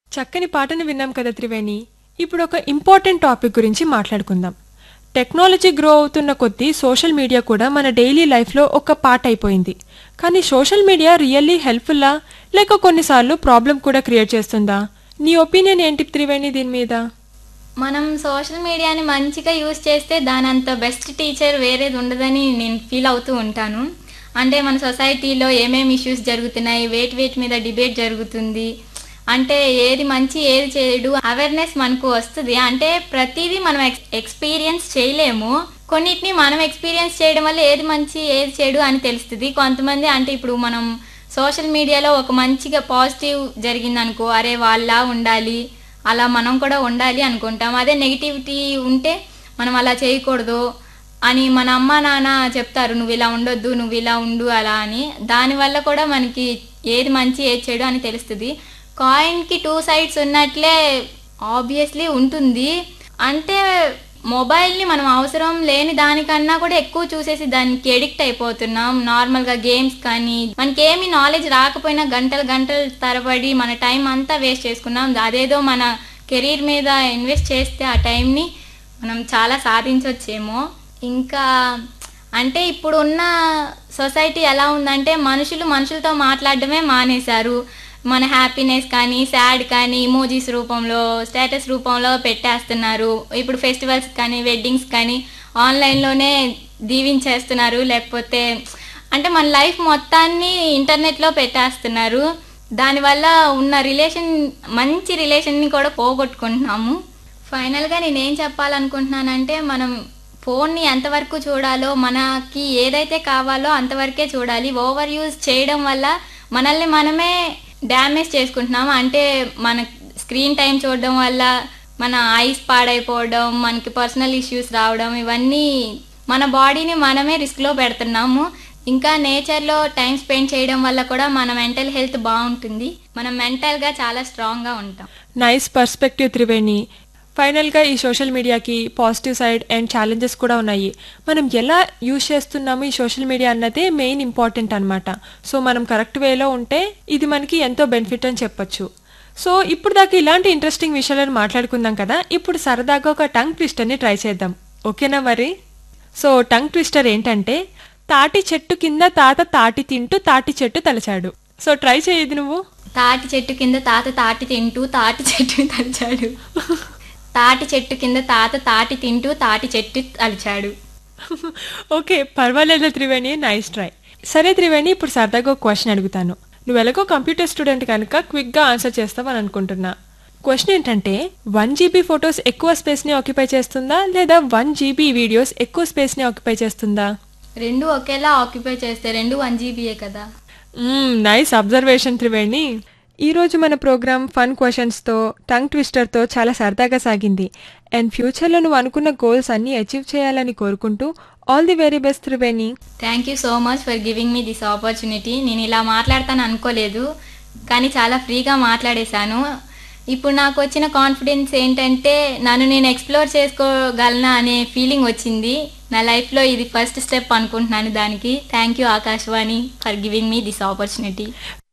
చక్కని పాటను విన్నాం కదా త్రివేణి ఇప్పుడు ఒక ఇంపార్టెంట్ టాపిక్ గురించి మాట్లాడుకుందాం టెక్నాలజీ గ్రో అవుతున్న కొద్దీ సోషల్ మీడియా కూడా మన డైలీ లైఫ్లో ఒక పార్ట్ అయిపోయింది కానీ సోషల్ మీడియా రియల్లీ హెల్ప్ఫుల్లా లేక కొన్నిసార్లు ప్రాబ్లం కూడా క్రియేట్ చేస్తుందా నీ ఒపీనియన్ ఏంటి త్రివేణి దీని మీద మనం సోషల్ మీడియాని మంచిగా యూస్ చేస్తే దానంత బెస్ట్ టీచర్ వేరేది ఉండదని నేను ఫీల్ అవుతూ ఉంటాను అంటే మన సొసైటీలో ఏమేమి ఇష్యూస్ జరుగుతున్నాయి వేటి వేటి మీద డిబేట్ జరుగుతుంది అంటే ఏది మంచి ఏది చెడు అవేర్నెస్ మనకు వస్తుంది అంటే ప్రతిదీ మనం ఎక్స్ ఎక్స్పీరియన్స్ చేయలేము కొన్నిటిని మనం ఎక్స్పీరియన్స్ చేయడం వల్ల ఏది మంచి ఏది చెడు అని తెలుస్తుంది కొంతమంది అంటే ఇప్పుడు మనం సోషల్ మీడియాలో ఒక మంచిగా పాజిటివ్ జరిగిందనుకో అరే వాళ్ళ ఉండాలి అలా మనం కూడా ఉండాలి అనుకుంటాం అదే నెగిటివిటీ ఉంటే మనం అలా చేయకూడదు అని మన అమ్మ నాన్న చెప్తారు నువ్వు ఇలా ఉండొద్దు నువ్వు ఇలా ఉండు అలా అని దానివల్ల కూడా మనకి ఏది మంచి ఏది చెడు అని తెలుస్తుంది కాయిన్కి టూ సైడ్స్ ఉన్నట్లే ఆబ్వియస్లీ ఉంటుంది అంటే మొబైల్ని మనం అవసరం లేని దానికన్నా కూడా ఎక్కువ చూసేసి దానికి ఎడిక్ట్ అయిపోతున్నాం నార్మల్గా గేమ్స్ కానీ మనకి ఏమి నాలెడ్జ్ రాకపోయినా గంటలు గంటలు తరబడి మన టైం అంతా వేస్ట్ చేసుకున్నాం అదేదో మన కెరీర్ మీద ఇన్వెస్ట్ చేస్తే ఆ టైంని మనం చాలా సాధించవచ్చేమో ఇంకా అంటే ఇప్పుడు ఉన్న సొసైటీ ఎలా ఉందంటే మనుషులు మనుషులతో మాట్లాడడమే మానేశారు మన హ్యాపీనెస్ కానీ సాడ్ కానీ ఇమోజీస్ రూపంలో స్టేటస్ రూపంలో పెట్టేస్తున్నారు ఇప్పుడు ఫెస్టివల్స్ కానీ వెడ్డింగ్స్ కానీ ఆన్లైన్లోనే దీవించేస్తున్నారు లేకపోతే అంటే మన లైఫ్ మొత్తాన్ని ఇంటర్నెట్లో పెట్టేస్తున్నారు దానివల్ల ఉన్న రిలేషన్ మంచి రిలేషన్ని కూడా పోగొట్టుకుంటున్నాము ఫైనల్గా నేనేం చెప్పాలనుకుంటున్నానంటే మనం ఫోన్ని ఎంతవరకు చూడాలో మనకి ఏదైతే కావాలో అంతవరకే చూడాలి ఓవర్ యూజ్ చేయడం వల్ల మనల్ని మనమే డ్యామేజ్ చేసుకుంటున్నాం అంటే మన స్క్రీన్ టైం చూడడం వల్ల మన ఐస్ పాడైపోవడం మనకి పర్సనల్ ఇష్యూస్ రావడం ఇవన్నీ మన బాడీని మనమే రిస్క్లో పెడుతున్నాము ఇంకా నేచర్లో టైం స్పెండ్ చేయడం వల్ల కూడా మన మెంటల్ హెల్త్ బాగుంటుంది మనం మెంటల్గా చాలా స్ట్రాంగ్గా ఉంటాం నైస్ పర్స్పెక్టివ్ త్రివేణి ఫైనల్గా ఈ సోషల్ మీడియాకి పాజిటివ్ సైడ్ అండ్ ఛాలెంజెస్ కూడా ఉన్నాయి మనం ఎలా యూజ్ చేస్తున్నాము ఈ సోషల్ మీడియా అన్నదే మెయిన్ ఇంపార్టెంట్ అనమాట సో మనం కరెక్ట్ వేలో ఉంటే ఇది మనకి ఎంతో బెనిఫిట్ అని చెప్పొచ్చు సో ఇప్పుడు దాకా ఇలాంటి ఇంట్రెస్టింగ్ విషయాలను మాట్లాడుకుందాం కదా ఇప్పుడు సరదాగా ఒక టంగ్ ట్విస్టర్ని ట్రై చేద్దాం ఓకేనా మరి సో టంగ్ ట్విస్టర్ ఏంటంటే తాటి చెట్టు కింద తాత తాటి తింటూ తాటి చెట్టు తలచాడు సో ట్రై చేయదు నువ్వు తాటి చెట్టు కింద తాత తాటి తింటూ తాటి చెట్టు తలిచాడు తాటి చెట్టు కింద తాత తాటి తింటూ తాటి చెట్టు తలిచాడు ఓకే పర్వాలేదు త్రివేణి నైస్ ట్రై సరే త్రివేణి ఇప్పుడు సరదాగా ఒక క్వశ్చన్ అడుగుతాను నువ్వు ఎలాగో కంప్యూటర్ స్టూడెంట్ కనుక క్విక్గా ఆన్సర్ చేస్తావని అనుకుంటున్నా క్వశ్చన్ ఏంటంటే వన్ జీబీ ఫొటోస్ ఎక్కువ స్పేస్ని ఆక్యుపై చేస్తుందా లేదా వన్ జీబీ వీడియోస్ ఎక్కువ స్పేస్ని ఆక్యుపై చేస్తుందా రెండు ఒకేలా ఆక్యుపై చేస్తే రెండు వన్ జీబీయే కదా నైస్ అబ్జర్వేషన్ త్రివేణి ఈరోజు మన ప్రోగ్రామ్ ఫన్ క్వశ్చన్స్తో టంగ్ ట్విస్టర్తో చాలా సరదాగా సాగింది అండ్ ఫ్యూచర్లో నువ్వు అనుకున్న గోల్స్ అన్నీ అచీవ్ చేయాలని కోరుకుంటూ all the very best Triveni thank you so much for giving me this opportunity నేను ఇలా మాట్లాడతాను అనుకోలేదు కానీ చాలా ఫ్రీగా మాట్లాడేశాను ఇప్పుడు నాకు వచ్చిన కాన్ఫిడెన్స్ ఏంటంటే నన్ను నేను ఎక్స్ప్లోర్ చేసుకోగలనా అనే ఫీలింగ్ వచ్చింది నా లైఫ్లో ఇది ఫస్ట్ స్టెప్ అనుకుంటున్నాను దానికి thank you Akashvani for giving me this opportunity